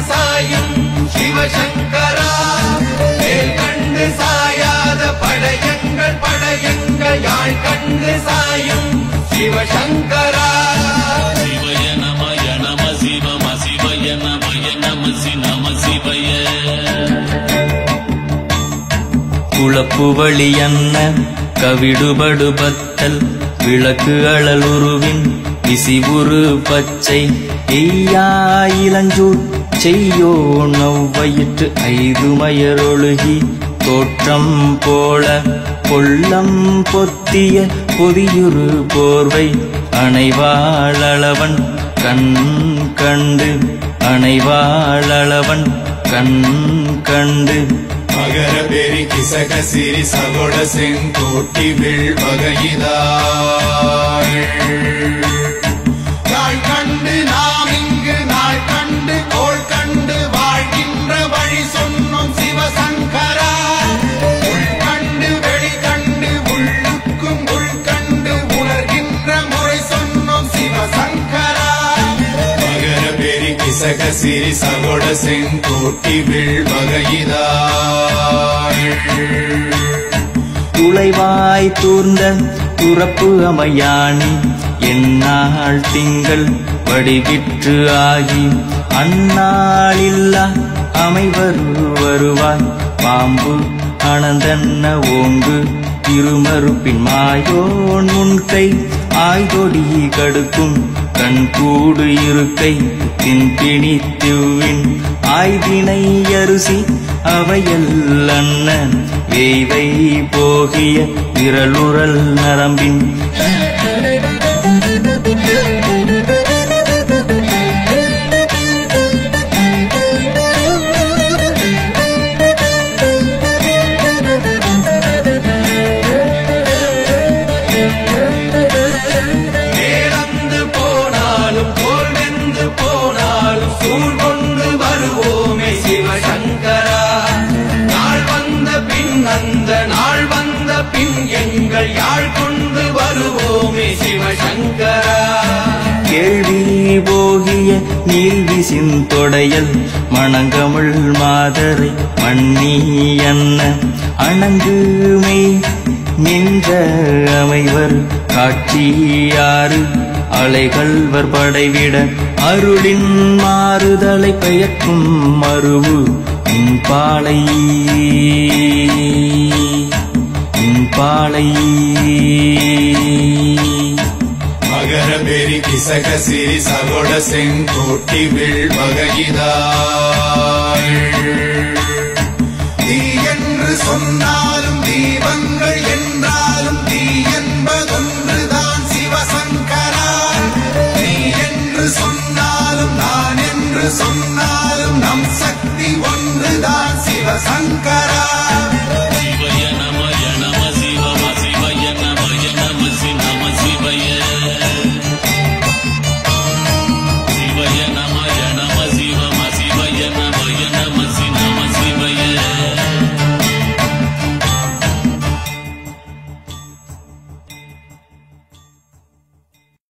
சாயும் சிவசங்கரா மேல் கண்டு சாயாத படையங்கள் படையங்கள் யாழ் கண்டு சாயும் சிவசங்கரா சிவய நமய நம சிவம சிவய நமய நம சி நம சிவய குழப்புவழி அன்ன கவிடுபடு பத்தல் விளக்கு அழலுருவின் விசிவுரு பச்சை எய்யா இளஞ்சூர் செய்யோ நவ்வயிற்று ஐதுமயரொழுகி தோற்றம் போல கொள்ளம் பொத்திய பொதியுரு போர்வை அணைவாளவன் கண் கண்டு அணைவாளவன் கண் கண்டு மகர பெரி கிசக சிறி சகோட செங்கோட்டி வில் நாள் கண்டு நாம் இங்கு நாள் கண்டு கோள் கண்டு வாழ்கின்ற வழி சொன்னோம் சிவசங்கரா உள் கண்டு வெளி கண்டு உள்ளுக்கும் உள் கண்டு உணர்கின்ற முறை சொன்னோம் சிவசங்கரா மகர பெரி கிசக சிறி சகோட செங்கோட்டி வில் துளைவாய் தூர்ந்த துறப்பு அமையாணி எந்நாள் திங்கள் வடிவிற்று ஆகி அந்நாளில்லா அமைவரு வருவாய் பாம்பு அனந்தன்ன ஓங்கு திருமறுப்பின் மாயோன் முன்கை ஆய்தொடி கடுக்கும் கண்கூடு இருக்கை தின்பிணி திவ்வின் ஆய்தினை அரிசி அவையல் அண்ணன் வேய்வை போகிய விரலுரல் நரம்பின் இழந்து போனாலும் தோல் வெந்து போனாலும் சூழ் கொண்டு வருவோமே சிவசங்கரா நாள் வந்த பின் அந்த நாள் வந்த பின் எங்கள் யாழ் கொண்டு வருவோமே சிவசங்கரா கேள்வி போகிய நீல்வி சிந்தொடையல் மணங்கமிழ் மாதரை மண்ணி அன்ன அணங்குமை நின்ற அமைவர் காட்சியாறு அலைகள்வர் படைவிட அருளின் மாறுதலை பெயர்க்கும் மருவு பாலை பாலை மகர பெரி கிசக சிறி சகோட செங்கோட்டி வில் தீ என்று சொன்னாலும் தீபங்கள் என்றாலும் தீ என்பதொன்றுதான் சிவசங்கரா நீ என்று சொன்னாலும் நான் என்று சொன்னாலும் நம் சக்தி ஒன்றுதான் சிவசங்கரா